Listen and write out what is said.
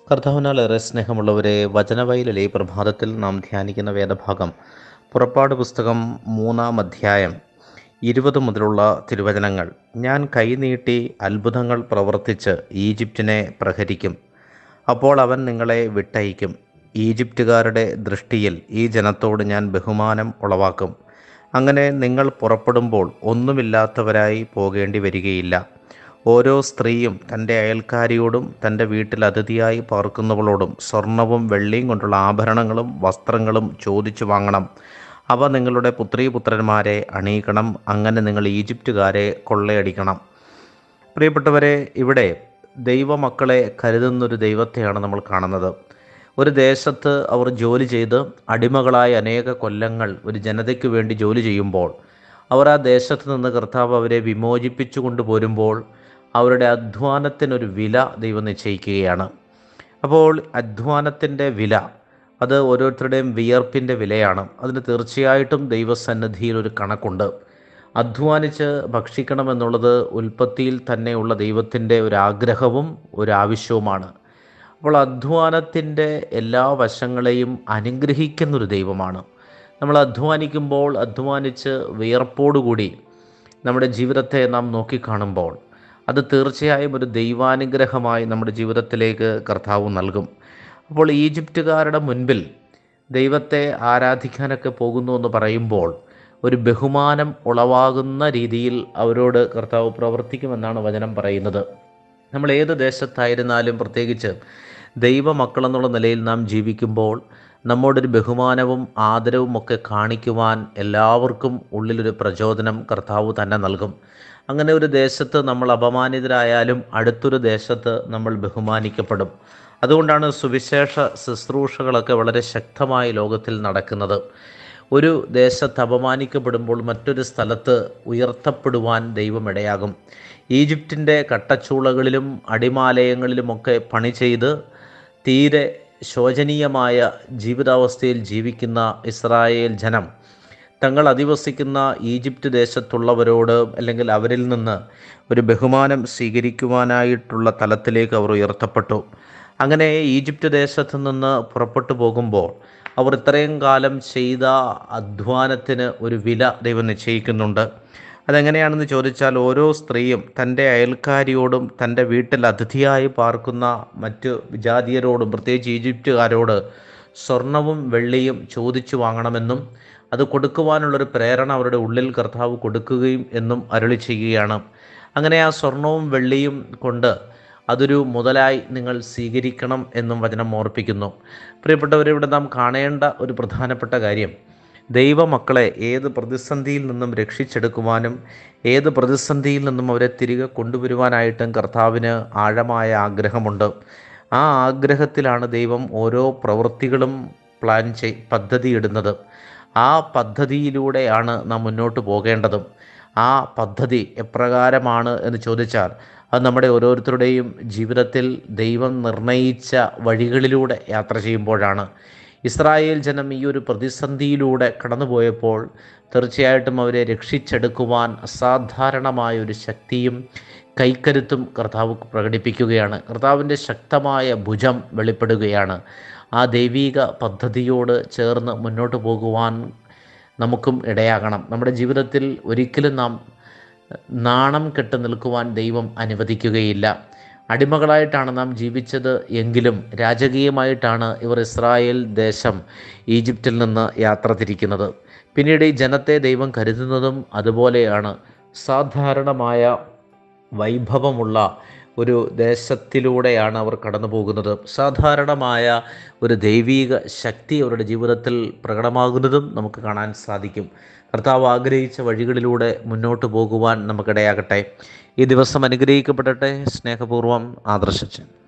കർത്താവിനാലേറെ സ്നേഹമുള്ളവരെ വചനവയലിലെ ഈ പ്രഭാതത്തിൽ നാം ധ്യാനിക്കുന്ന വേദഭാഗം പുറപ്പാട് പുസ്തകം മൂന്നാം അധ്യായം ഇരുപത് മുതലുള്ള തിരുവചനങ്ങൾ ഞാൻ കൈനീട്ടി അത്ഭുതങ്ങൾ പ്രവർത്തിച്ച് ഈജിപ്റ്റിനെ പ്രഹരിക്കും അപ്പോൾ അവൻ നിങ്ങളെ വിട്ടയക്കും ഈജിപ്റ്റുകാരുടെ ദൃഷ്ടിയിൽ ഈ ജനത്തോട് ഞാൻ ബഹുമാനം ഉളവാക്കും അങ്ങനെ നിങ്ങൾ പുറപ്പെടുമ്പോൾ ഒന്നുമില്ലാത്തവരായി പോകേണ്ടി വരികയില്ല ഓരോ സ്ത്രീയും തൻ്റെ അയൽക്കാരിയോടും തൻ്റെ വീട്ടിൽ അതിഥിയായി പാർക്കുന്നവളോടും സ്വർണവും വെള്ളിയും കൊണ്ടുള്ള ആഭരണങ്ങളും വസ്ത്രങ്ങളും ചോദിച്ചു വാങ്ങണം അവ നിങ്ങളുടെ പുത്രീപുത്രന്മാരെ അണിയിക്കണം അങ്ങനെ നിങ്ങൾ ഈജിപ്തുകാരെ കൊള്ളയടിക്കണം പ്രിയപ്പെട്ടവരെ ഇവിടെ ദൈവമക്കളെ കരുതുന്നൊരു ദൈവത്തെയാണ് നമ്മൾ കാണുന്നത് ഒരു ദേശത്ത് അവർ ജോലി ചെയ്ത് അടിമകളായ അനേക കൊല്ലങ്ങൾ ഒരു ജനതയ്ക്ക് വേണ്ടി ജോലി ചെയ്യുമ്പോൾ അവർ ആ ദേശത്ത് നിന്ന് കർത്താവ് അവരെ വിമോചിപ്പിച്ചു കൊണ്ടുപോരുമ്പോൾ അവരുടെ അധ്വാനത്തിനൊരു വില ദൈവം നിശ്ചയിക്കുകയാണ് അപ്പോൾ അധ്വാനത്തിൻ്റെ വില അത് ഓരോരുത്തരുടെയും വിയർപ്പിൻ്റെ വിലയാണ് അതിന് തീർച്ചയായിട്ടും ദൈവസന്നിധിയിൽ ഒരു കണക്കുണ്ട് അധ്വാനിച്ച് ഭക്ഷിക്കണമെന്നുള്ളത് ഉൽപ്പത്തിയിൽ തന്നെയുള്ള ദൈവത്തിൻ്റെ ഒരു ആഗ്രഹവും ഒരു ആവശ്യവുമാണ് അപ്പോൾ അധ്വാനത്തിൻ്റെ എല്ലാ വശങ്ങളെയും അനുഗ്രഹിക്കുന്നൊരു ദൈവമാണ് നമ്മൾ അധ്വാനിക്കുമ്പോൾ അധ്വാനിച്ച് വിയർപ്പോടുകൂടി നമ്മുടെ ജീവിതത്തെ നാം നോക്കിക്കാണുമ്പോൾ അത് തീർച്ചയായും ഒരു ദൈവാനുഗ്രഹമായി നമ്മുടെ ജീവിതത്തിലേക്ക് കർത്താവ് നൽകും അപ്പോൾ ഈജിപ്തുകാരുടെ മുൻപിൽ ദൈവത്തെ ആരാധിക്കാനൊക്കെ പോകുന്നു എന്ന് പറയുമ്പോൾ ഒരു ബഹുമാനം ഉളവാകുന്ന രീതിയിൽ അവരോട് കർത്താവ് പ്രവർത്തിക്കുമെന്നാണ് വചനം പറയുന്നത് നമ്മൾ ഏത് ദേശത്തായിരുന്നാലും പ്രത്യേകിച്ച് ദൈവമക്കളെന്നുള്ള നിലയിൽ നാം ജീവിക്കുമ്പോൾ നമ്മോടൊരു ബഹുമാനവും ആദരവും ഒക്കെ കാണിക്കുവാൻ എല്ലാവർക്കും ഉള്ളിലൊരു പ്രചോദനം കർത്താവ് തന്നെ നൽകും അങ്ങനെ ഒരു ദേശത്ത് നമ്മൾ അപമാനിതരായാലും അടുത്തൊരു ദേശത്ത് നമ്മൾ ബഹുമാനിക്കപ്പെടും അതുകൊണ്ടാണ് സുവിശേഷ ശുശ്രൂഷകളൊക്കെ വളരെ ശക്തമായി ലോകത്തിൽ നടക്കുന്നത് ഒരു ദേശത്ത് അപമാനിക്കപ്പെടുമ്പോൾ മറ്റൊരു സ്ഥലത്ത് ഉയർത്തപ്പെടുവാൻ ദൈവം ഇടയാകും ഈജിപ്തിൻ്റെ കട്ടച്ചൂളകളിലും അടിമാലയങ്ങളിലുമൊക്കെ പണി ചെയ്ത് തീരെ ശോചനീയമായ ജീവിതാവസ്ഥയിൽ ജീവിക്കുന്ന ഇസ്രായേൽ ജനം തങ്ങൾ അധിവസിക്കുന്ന ഈജിപ്റ്റ് ദേശത്തുള്ളവരോട് അല്ലെങ്കിൽ അവരിൽ നിന്ന് ഒരു ബഹുമാനം സ്വീകരിക്കുവാനായിട്ടുള്ള തലത്തിലേക്ക് അവർ ഉയർത്തപ്പെട്ടു അങ്ങനെ ഈജിപ്റ്റ് ദേശത്ത് നിന്ന് പുറപ്പെട്ടു പോകുമ്പോൾ അവർ ഇത്രയും കാലം ചെയ്ത അധ്വാനത്തിന് ഒരു വില ദൈവം നിശ്ചയിക്കുന്നുണ്ട് അതെങ്ങനെയാണെന്ന് ചോദിച്ചാൽ ഓരോ സ്ത്രീയും തൻ്റെ അയൽക്കാരിയോടും തൻ്റെ വീട്ടിൽ അതിഥിയായി പാർക്കുന്ന മറ്റ് വിജാതീയരോടും പ്രത്യേകിച്ച് ഈജിപ്തുകാരോട് സ്വർണവും വെള്ളിയും ചോദിച്ചു വാങ്ങണമെന്നും അത് കൊടുക്കുവാനുള്ളൊരു പ്രേരണ അവരുടെ ഉള്ളിൽ കർത്താവ് കൊടുക്കുകയും എന്നും അരുളി ചെയ്യുകയാണ് അങ്ങനെ ആ സ്വർണവും വെള്ളിയും കൊണ്ട് അതൊരു മുതലായി നിങ്ങൾ സ്വീകരിക്കണം എന്നും വചനം ഓർപ്പിക്കുന്നു പ്രിയപ്പെട്ടവരിവിടെ നാം കാണേണ്ട ഒരു പ്രധാനപ്പെട്ട കാര്യം ദൈവമക്കളെ ഏത് പ്രതിസന്ധിയിൽ നിന്നും രക്ഷിച്ചെടുക്കുവാനും ഏത് പ്രതിസന്ധിയിൽ നിന്നും അവരെ തിരികെ കൊണ്ടുവരുവാനായിട്ടും കർത്താവിന് ആഴമായ ആഗ്രഹമുണ്ട് ആ ആഗ്രഹത്തിലാണ് ദൈവം ഓരോ പ്രവൃത്തികളും പ്ലാൻ ചെയ് പദ്ധതിയിടുന്നത് ആ പദ്ധതിയിലൂടെയാണ് നാം മുന്നോട്ട് പോകേണ്ടതും ആ പദ്ധതി എപ്രകാരമാണ് എന്ന് ചോദിച്ചാൽ അത് നമ്മുടെ ഓരോരുത്തരുടെയും ജീവിതത്തിൽ ദൈവം നിർണയിച്ച വഴികളിലൂടെ യാത്ര ചെയ്യുമ്പോഴാണ് ഇസ്രായേൽ ജനം ഈ ഒരു പ്രതിസന്ധിയിലൂടെ കടന്നുപോയപ്പോൾ തീർച്ചയായിട്ടും അവരെ രക്ഷിച്ചെടുക്കുവാൻ അസാധാരണമായ ഒരു ശക്തിയും കൈക്കരുത്തും കർത്താവ് പ്രകടിപ്പിക്കുകയാണ് കർത്താവിൻ്റെ ശക്തമായ ഭുജം വെളിപ്പെടുകയാണ് ആ ദൈവീക പദ്ധതിയോട് ചേർന്ന് മുന്നോട്ട് പോകുവാൻ നമുക്കും ഇടയാകണം നമ്മുടെ ജീവിതത്തിൽ ഒരിക്കലും നാം നാണം കെട്ട് നിൽക്കുവാൻ ദൈവം അനുവദിക്കുകയില്ല അടിമകളായിട്ടാണ് നാം ജീവിച്ചത് എങ്കിലും രാജകീയമായിട്ടാണ് ഇവർ ഇസ്രായേൽ ദേശം ഈജിപ്തിൽ നിന്ന് യാത്ര തിരിക്കുന്നത് പിന്നീട് ഈ ജനത്തെ ദൈവം കരുതുന്നതും അതുപോലെയാണ് സാധാരണമായ വൈഭവമുള്ള ഒരു ദേശത്തിലൂടെയാണ് അവർ കടന്നു പോകുന്നത് സാധാരണമായ ഒരു ദൈവീക ശക്തി അവരുടെ ജീവിതത്തിൽ പ്രകടമാകുന്നതും നമുക്ക് കാണാൻ സാധിക്കും കർത്താവ് ആഗ്രഹിച്ച വഴികളിലൂടെ മുന്നോട്ട് പോകുവാൻ നമുക്കിടയാകട്ടെ ഈ ദിവസം അനുഗ്രഹിക്കപ്പെടട്ടെ സ്നേഹപൂർവ്വം ആദർശിച്ച്